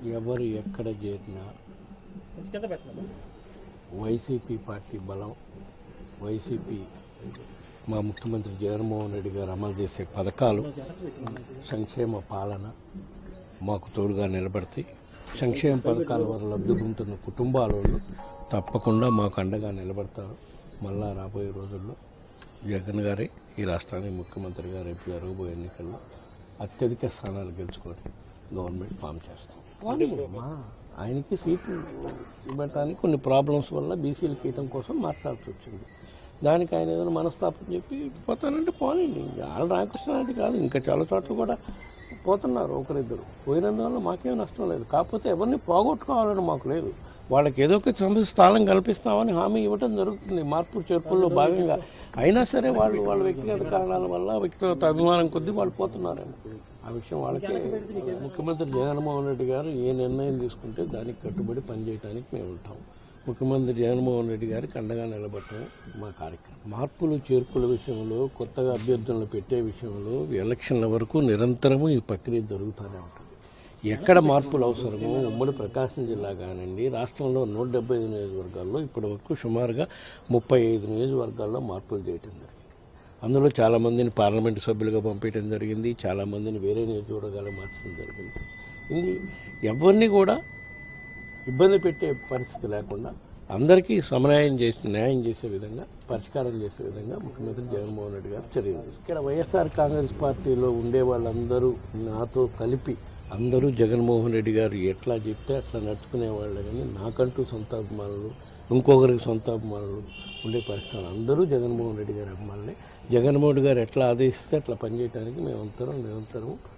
ఎవరు ఎక్కడ చేరినా కింద పెట్టినా వైసీపీ పార్టీ బలం వైసీపీ మా ముఖ్యమంత్రి జగన్మోహన్ రెడ్డి గారు అమలు చేసే పథకాలు సంక్షేమ పాలన మాకు తోడుగా నిలబడతాయి సంక్షేమ పథకాల వల్ల లబ్ధి పొందుతున్న కుటుంబాల వాళ్ళు తప్పకుండా మాకు అండగా నిలబడతారు మళ్ళా రాబోయే రోజుల్లో జగన్ గారే ఈ రాష్ట్రానికి ముఖ్యమంత్రి గారు రేపు జరగబోయే ఎన్నికల్లో అత్యధిక స్థానాలు గెలుచుకొని గవర్నమెంట్ ఫామ్ చేస్తాం మా ఆయనకి సీటు ఇవ్వడానికి కొన్ని ప్రాబ్లమ్స్ వల్ల బీసీలు కీయటం కోసం మాట్లాడాల్సి వచ్చింది దానికి ఆయన ఏదైనా మనస్తాపం చెప్పి పోతానంటే పోనండి ఆళ్ళ రామకృష్ణ అంటే కాదు ఇంకా చాలా చోట్ల కూడా పోతున్నారు ఒకరిద్దరు పోయినందువల్ల మాకేం నష్టం లేదు కాకపోతే ఎవరిని పోగొట్టుకోవాలని మాకు లేదు వాళ్ళకి ఏదో ఒక సంబంధించి స్థానం కల్పిస్తామని హామీ ఇవ్వడం జరుగుతుంది మార్పు చేర్పుల్లో భాగంగా అయినా సరే వాళ్ళు వాళ్ళ వ్యక్తిగత కారణాల వల్ల వ్యక్తిగత అభిమానం కొద్దీ వాళ్ళు పోతున్నారండి ఆ విషయం వాళ్ళకే ముఖ్యమంత్రి జగన్మోహన్ రెడ్డి గారు ఏ నిర్ణయం తీసుకుంటే దానికి కట్టుబడి పనిచేయడానికి మేము ఉంటాం ముఖ్యమంత్రి జగన్మోహన్ రెడ్డి గారికి అండగా నిలబడటం మా కార్యక్రమం మార్పులు చేర్పుల విషయంలో కొత్తగా అభ్యర్థులను పెట్టే విషయంలో ఎలక్షన్ల వరకు నిరంతరము ఈ ప్రక్రియ జరుగుతూనే ఉంటుంది ఎక్కడ మార్పులు అవసరమో ఉమ్మడి ప్రకాశం జిల్లా కానివ్వండి రాష్ట్రంలో నూట డెబ్బై ఐదు నియోజకవర్గాల్లో ఇప్పటి వరకు సుమారుగా ముప్పై ఐదు నియోజకవర్గాల్లో మార్పులు చేయటం జరిగింది అందులో చాలామందిని పార్లమెంటు సభ్యులుగా పంపించడం జరిగింది చాలామందిని వేరే నియోజకవర్గాలు మార్చడం జరిగింది ఇది ఎవరిని కూడా ఇబ్బంది పెట్టే పరిస్థితి లేకుండా అందరికీ సమన్వయం చేసి న్యాయం చేసే విధంగా పరిష్కారం చేసే విధంగా ముఖ్యమంత్రి జగన్మోహన్ రెడ్డి గారు చర్యలు తీసుకున్నారు. ఇక్కడ వైఎస్ఆర్ కాంగ్రెస్ పార్టీలో ఉండే వాళ్ళందరూ నాతో కలిపి అందరూ జగన్మోహన్ రెడ్డి గారు ఎట్లా చెప్తే అట్లా నడుచుకునే వాళ్ళు కానీ నాకంటూ సొంత అభిమానులు ఇంకొకరికి సొంత అభిమానులు ఉండే పరిస్థితులు అందరూ జగన్మోహన్ రెడ్డి గారి అభిమానులే జగన్మోహన్ రెడ్డి గారు ఎట్లా ఆదేశిస్తే అట్లా పనిచేయడానికి మేమంతరం నిరంతరం